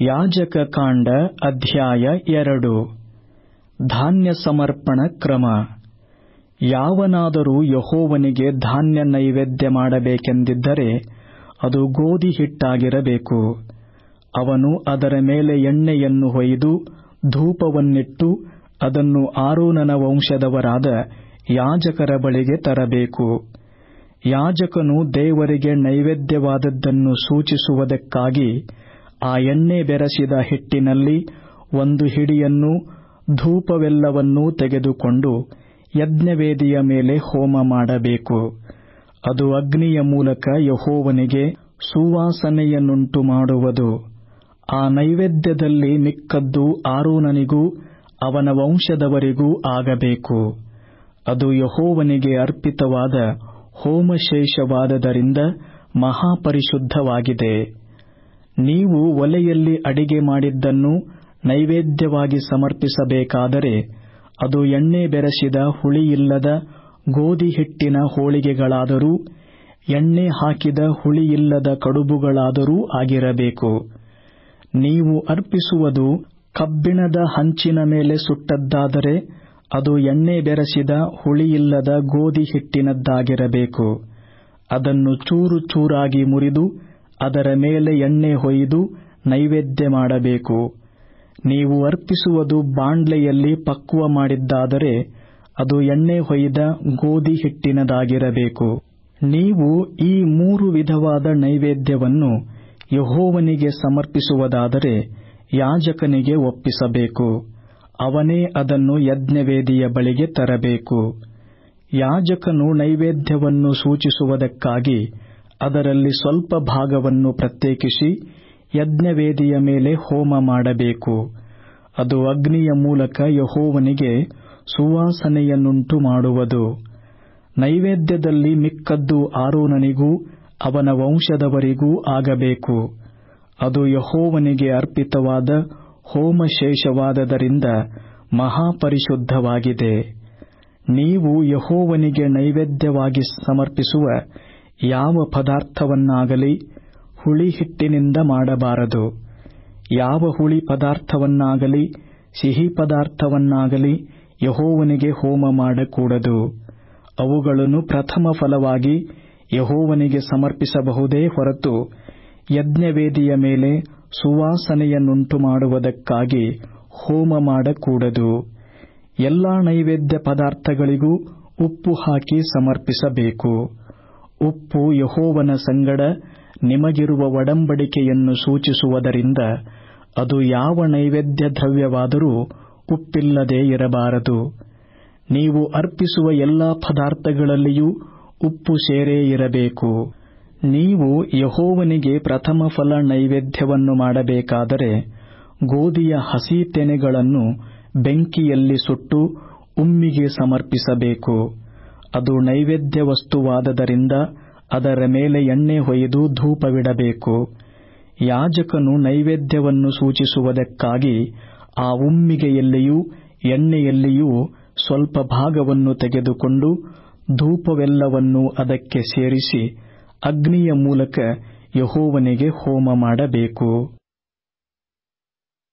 ಯಾಜಕ ಕಾಂಡ ಅಧ್ಯಾಯ ಎರಡು ಧಾನ್ಯ ಸಮರ್ಪಣ ಕ್ರಮ ಯಾವನಾದರೂ ಯಹೋವನಿಗೆ ಧಾನ್ಯ ನೈವೇದ್ಯ ಮಾಡಬೇಕೆಂದಿದ್ದರೆ ಅದು ಗೋಧಿ ಹಿಟ್ಟಾಗಿರಬೇಕು ಅವನು ಅದರ ಮೇಲೆ ಎಣ್ಣೆಯನ್ನು ಹೊಯ್ದು ಧೂಪವನ್ನಿಟ್ಟು ಅದನ್ನು ಆರೋನನ ವಂಶದವರಾದ ಯಾಜಕರ ಬಳಿಗೆ ತರಬೇಕು ಯಾಜಕನು ದೇವರಿಗೆ ನೈವೇದ್ಯವಾದದ್ದನ್ನು ಸೂಚಿಸುವುದಕ್ಕಾಗಿ ಆ ಎಣ್ಣೆ ಬೆರಸಿದ ಹಿಟ್ಟಿನಲ್ಲಿ ಒಂದು ಹಿಡಿಯನ್ನು ಧೂಪವೆಲ್ಲವನ್ನೂ ತೆಗೆದುಕೊಂಡು ಯಜ್ಞವೇದಿಯ ಮೇಲೆ ಹೋಮ ಮಾಡಬೇಕು ಅದು ಅಗ್ನಿಯ ಮೂಲಕ ಯಹೋವನಿಗೆ ಸುವಾಸನೆಯನ್ನುಂಟು ಮಾಡುವುದು ಆ ನೈವೇದ್ಯದಲ್ಲಿ ಮಿಕ್ಕದ್ದು ಆರೋನನಿಗೂ ಅವನ ವಂಶದವರಿಗೂ ಆಗಬೇಕು ಅದು ಯಹೋವನಿಗೆ ಅರ್ಪಿತವಾದ ಹೋಮಶೇಷವಾದದರಿಂದ ಮಹಾಪರಿಶುದ್ಧವಾಗಿದೆ ನೀವು ಒಲೆಯಲ್ಲಿ ಅಡಿಗೆ ಮಾಡಿದ್ದನ್ನು ನೈವೇದ್ಯವಾಗಿ ಸಮರ್ಪಿಸಬೇಕಾದರೆ ಅದು ಎಣ್ಣೆ ಬೆರಸಿದ ಹುಳಿಯಿಲ್ಲದ ಗೋಧಿ ಹಿಟ್ಟಿನ ಹೋಳಿಗೆಗಳಾದರೂ ಎಣ್ಣೆ ಹಾಕಿದ ಹುಳಿಯಿಲ್ಲದ ಕಡುಬುಗಳಾದರೂ ಆಗಿರಬೇಕು ನೀವು ಅರ್ಪಿಸುವುದು ಕಬ್ಬಿಣದ ಹಂಚಿನ ಮೇಲೆ ಸುಟ್ಟದ್ದಾದರೆ ಅದು ಎಣ್ಣೆ ಬೆರಸಿದ ಹುಳಿಯಿಲ್ಲದ ಗೋಧಿ ಹಿಟ್ಟಿನದ್ದಾಗಿರಬೇಕು ಅದನ್ನು ಚೂರು ಚೂರಾಗಿ ಮುರಿದು ಅದರ ಮೇಲೆ ಎಣ್ಣೆ ಹೊಯ್ದು ನೈವೇದ್ಯ ಮಾಡಬೇಕು ನೀವು ಅರ್ಪಿಸುವುದು ಬಾಂಡ್ಲೆಯಲ್ಲಿ ಪಕ್ವ ಮಾಡಿದ್ದಾದರೆ ಅದು ಎಣ್ಣೆ ಹೊಯ್ದ ಗೋಧಿ ಹಿಟ್ಟಿನದಾಗಿರಬೇಕು ನೀವು ಈ ಮೂರು ವಿಧವಾದ ನೈವೇದ್ಯವನ್ನು ಯಹೋವನಿಗೆ ಸಮರ್ಪಿಸುವುದಾದರೆ ಯಾಜಕನಿಗೆ ಒಪ್ಪಿಸಬೇಕು ಅವನೇ ಅದನ್ನು ಯಜ್ಞವೇದಿಯ ಬಳಿಗೆ ತರಬೇಕು ಯಾಜಕನು ನೈವೇದ್ಯವನ್ನು ಸೂಚಿಸುವುದಕ್ಕಾಗಿ ಅದರಲ್ಲಿ ಸ್ವಲ್ಪ ಭಾಗವನ್ನು ಪ್ರತ್ಯೇಕಿಸಿ ಯಜ್ಞವೇದಿಯ ಮೇಲೆ ಹೋಮ ಮಾಡಬೇಕು ಅದು ಅಗ್ನಿಯ ಮೂಲಕ ಯಹೋವನಿಗೆ ಸುವಾಸನೆಯನ್ನುಂಟು ಮಾಡುವುದು ನೈವೇದ್ಯದಲ್ಲಿ ಮಿಕ್ಕದ್ದು ಆರೋನನಿಗೂ ಅವನ ವಂಶದವರಿಗೂ ಆಗಬೇಕು ಅದು ಯಹೋವನಿಗೆ ಅರ್ಪಿತವಾದ ಹೋಮಶೇಷವಾದದರಿಂದ ಮಹಾಪರಿಶುದ್ಧವಾಗಿದೆ ನೀವು ಯಹೋವನಿಗೆ ನೈವೇದ್ಯವಾಗಿ ಸಮರ್ಪಿಸುವ ಯಾವ ಪದಾರ್ಥವನ್ನಾಗಲಿ ಹುಳಿ ಹಿಟ್ಟಿನಿಂದ ಮಾಡಬಾರದು ಯಾವ ಹುಳಿ ಪದಾರ್ಥವನ್ನಾಗಲಿ ಸಿಹಿ ಪದಾರ್ಥವನ್ನಾಗಲಿ ಯಹೋವನಿಗೆ ಹೋಮ ಮಾಡಕೂಡದು ಅವುಗಳನ್ನು ಪ್ರಥಮ ಫಲವಾಗಿ ಯಹೋವನಿಗೆ ಸಮರ್ಪಿಸಬಹುದೇ ಹೊರತು ಯಜ್ಞವೇದಿಯ ಮೇಲೆ ಸುವಾಸನೆಯನ್ನುಂಟು ಮಾಡುವುದಕ್ಕಾಗಿ ಹೋಮ ಮಾಡಕೂಡದು ಎಲ್ಲಾ ನೈವೇದ್ಯ ಪದಾರ್ಥಗಳಿಗೂ ಉಪ್ಪು ಹಾಕಿ ಸಮರ್ಪಿಸಬೇಕು ಉಪ್ಪು ಯಹೋವನ ಸಂಗಡ ನಿಮಗಿರುವ ಒಡಂಬಡಿಕೆಯನ್ನು ಸೂಚಿಸುವುದರಿಂದ ಅದು ಯಾವ ನೈವೇದ್ಯ ದ್ರವ್ಯವಾದರೂ ಉಪ್ಪಿಲ್ಲದೆ ಇರಬಾರದು ನೀವು ಅರ್ಪಿಸುವ ಎಲ್ಲಾ ಪದಾರ್ಥಗಳಲ್ಲಿಯೂ ಉಪ್ಪು ಸೇರೇ ಇರಬೇಕು ನೀವು ಯಹೋವನಿಗೆ ಪ್ರಥಮ ಫಲ ನೈವೇದ್ಯವನ್ನು ಮಾಡಬೇಕಾದರೆ ಗೋಧಿಯ ಹಸಿ ತೆನೆಗಳನ್ನು ಬೆಂಕಿಯಲ್ಲಿ ಸುಟ್ಟು ಉಮ್ಮಿಗೆ ಸಮರ್ಪಿಸಬೇಕು ಅದು ನೈವೇದ್ಯ ವಸ್ತುವಾದದರಿಂದ ಅದರ ಮೇಲೆ ಎಣ್ಣೆ ಹೊಯ್ದು ಧೂಪವಿಡಬೇಕು ಯಾಜಕನು ನೈವೇದ್ಯವನ್ನು ಸೂಚಿಸುವುದಕ್ಕಾಗಿ ಆ ಉಮ್ಮಿಗೆಯಲ್ಲಿಯೂ ಎಣ್ಣೆಯಲ್ಲಿಯೂ ಸ್ವಲ್ಪ ಭಾಗವನ್ನು ತೆಗೆದುಕೊಂಡು ಧೂಪವೆಲ್ಲವನ್ನೂ ಅದಕ್ಕೆ ಸೇರಿಸಿ ಅಗ್ನಿಯ ಮೂಲಕ ಯಹೋವನಿಗೆ ಹೋಮ ಮಾಡಬೇಕು